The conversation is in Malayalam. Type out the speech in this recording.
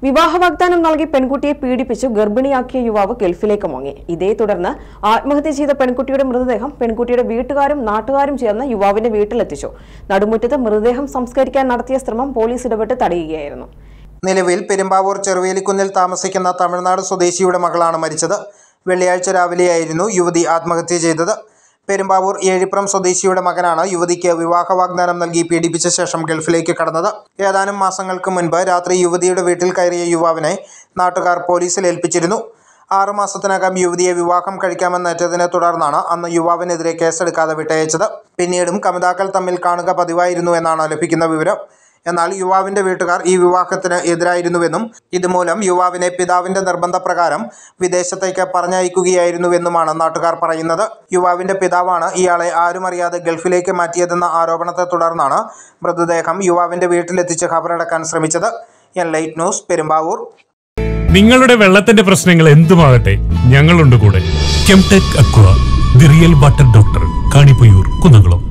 വിവാഹ വാഗ്ദാനം നൽകി പെൺകുട്ടിയെ പീഡിപ്പിച്ചു ഗർഭിണിയാക്കിയ യുവാവ് ഗൾഫിലേക്ക് മുങ്ങി ഇതേ തുടർന്ന് ആത്മഹത്യ ചെയ്ത പെൺകുട്ടിയുടെ മൃതദേഹം പെൺകുട്ടിയുടെ വീട്ടുകാരും നാട്ടുകാരും ചേർന്ന് യുവാവിന്റെ വീട്ടിലെത്തിച്ചു നടുമുറ്റത്ത് മൃതദേഹം സംസ്കരിക്കാൻ നടത്തിയ ശ്രമം പോലീസ് ഇടപെട്ട് തടയുകയായിരുന്നു നിലവിൽ പെരുമ്പാവൂർ ചെറുവേലിക്കുന്നിൽ താമസിക്കുന്ന തമിഴ്നാട് സ്വദേശിയുടെ മകളാണ് മരിച്ചത് വെള്ളിയാഴ്ച രാവിലെയായിരുന്നു യുവതി ആത്മഹത്യ ചെയ്തത് പെരുമ്പാവൂർ ഏഴിപ്രം സ്വദേശിയുടെ മകനാണ് യുവതിക്ക് വിവാഹ വാഗ്ദാനം നൽകി പീഡിപ്പിച്ച ശേഷം ഗൾഫിലേക്ക് കടന്നത് ഏതാനും മാസങ്ങൾക്ക് മുൻപ് രാത്രി യുവതിയുടെ വീട്ടിൽ കയറിയ യുവാവിനെ നാട്ടുകാർ പോലീസിൽ ഏൽപ്പിച്ചിരുന്നു ആറുമാസത്തിനകം യുവതിയെ വിവാഹം കഴിക്കാമെന്നേറ്റതിനെ തുടർന്നാണ് അന്ന് യുവാവിനെതിരെ കേസെടുക്കാതെ വിട്ടയച്ചത് പിന്നീടും കമിതാക്കൾ തമ്മിൽ കാണുക പതിവായിരുന്നു എന്നാണ് ലഭിക്കുന്ന വിവരം എന്നാൽ യുവാവിന്റെ വീട്ടുകാർ ഈ വിവാഹത്തിന് എതിരായിരുന്നുവെന്നും ഇതുമൂലം യുവാവിനെ പിതാവിന്റെ നിർബന്ധപ്രകാരം വിദേശത്തേക്ക് പറഞ്ഞയക്കുകയായിരുന്നുവെന്നുമാണ് നാട്ടുകാർ പറയുന്നത് യുവാവിന്റെ പിതാവാണ് ഇയാളെ ആരുമറിയാതെ ഗൾഫിലേക്ക് മാറ്റിയതെന്ന ആരോപണത്തെ തുടർന്നാണ് മൃതദേഹം യുവാവിന്റെ വീട്ടിലെത്തിച്ച് ഖബറടക്കാൻ ശ്രമിച്ചത് എൻ ലൈറ്റ് ന്യൂസ് പെരുമ്പാവൂർ നിങ്ങളുടെ വെള്ളത്തിന്റെ പ്രശ്നങ്ങൾ എന്തുമാകട്ടെ ഞങ്ങളുണ്ട് കൂടെ Kemtech aqua the real water doctor Kanipayyur Kunnamkulam